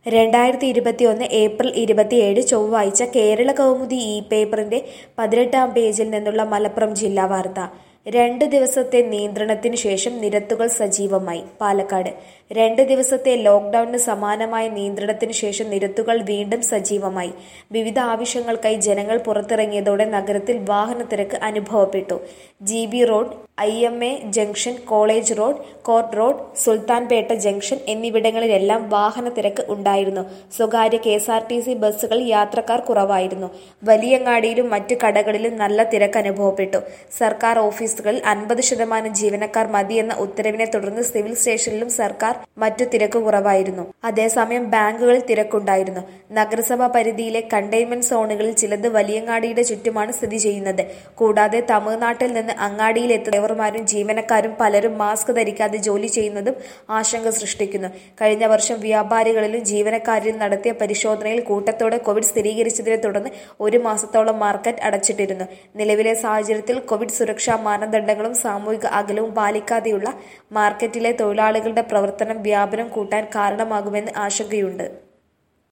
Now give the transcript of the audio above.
രണ്ടായിരത്തി ഇരുപത്തിയൊന്ന് ഏപ്രിൽ ഇരുപത്തിയേഴ് ചൊവ്വാഴ്ച കേരള കൗമുദി ഇ പേപ്പറിന്റെ പതിനെട്ടാം പേജിൽ നിന്നുള്ള മലപ്പുറം ജില്ലാ വാർത്ത രണ്ട് ദിവസത്തെ നിയന്ത്രണത്തിന് ശേഷം നിരത്തുകൾ സജീവമായി പാലക്കാട് രണ്ട് ദിവസത്തെ ലോക്ഡൌണിന് സമാനമായ നിയന്ത്രണത്തിന് ശേഷം നിരത്തുകൾ വീണ്ടും സജീവമായി വിവിധ ആവശ്യങ്ങൾക്കായി ജനങ്ങൾ പുറത്തിറങ്ങിയതോടെ നഗരത്തിൽ വാഹനത്തിരക്ക് അനുഭവപ്പെട്ടു G B road I M A junction college road court road Sultanpet junction എന്നിവിടങ്ങളിലെല്ലാം വാഹനത്തിരക്ക് ഉണ്ടായിരുന്നു സ്വകാര്യ K S R T C ബസ്സുകൾ യാത്രക്കാർ കുറവായിരുന്നു വലിയങ്ങാടിയിലും മറ്റു കടകളിലും നല്ല തിരക്ക് അനുഭവപ്പെട്ടു സർക്കാർ ഓഫീസുകളിൽ അൻപത് ശതമാനം ജീവനക്കാർ മതിയെന്ന ഉത്തരവിനെ തുടർന്ന് സിവിൽ സ്റ്റേഷനിലും സർക്കാർ മറ്റു തിരക്ക് കുറവായിരുന്നു അതേസമയം ബാങ്കുകളിൽ തിരക്കുണ്ടായിരുന്നു നഗരസഭാ പരിധിയിലെ കണ്ടെയ്ൻമെന്റ് സോണുകളിൽ ചിലത് വലിയങ്ങാടിയുടെ ചുറ്റുമാണ് സ്ഥിതി ചെയ്യുന്നത് കൂടാതെ തമിഴ്നാട്ടിൽ നിന്ന് അങ്ങാടിയിലെത്തുന്ന ഡ്രൈവർമാരും ജീവനക്കാരും പലരും മാസ്ക് ധരിക്കാതെ ജോലി ചെയ്യുന്നതും ആശങ്ക സൃഷ്ടിക്കുന്നു കഴിഞ്ഞ വർഷം വ്യാപാരികളിലും ജീവനക്കാരിലും നടത്തിയ പരിശോധനയിൽ കൂട്ടത്തോടെ കോവിഡ് സ്ഥിരീകരിച്ചതിനെ തുടർന്ന് ഒരു മാസത്തോളം മാർക്കറ്റ് അടച്ചിട്ടിരുന്നു നിലവിലെ സാഹചര്യത്തിൽ കോവിഡ് സുരക്ഷാ മാനദണ്ഡങ്ങളും സാമൂഹിക അകലവും പാലിക്കാതെയുള്ള മാർക്കറ്റിലെ തൊഴിലാളികളുടെ പ്രവർത്തനം വ്യാപനം കൂട്ടാൻ കാരണമാകുമെന്ന് ആശങ്കയുണ്ട്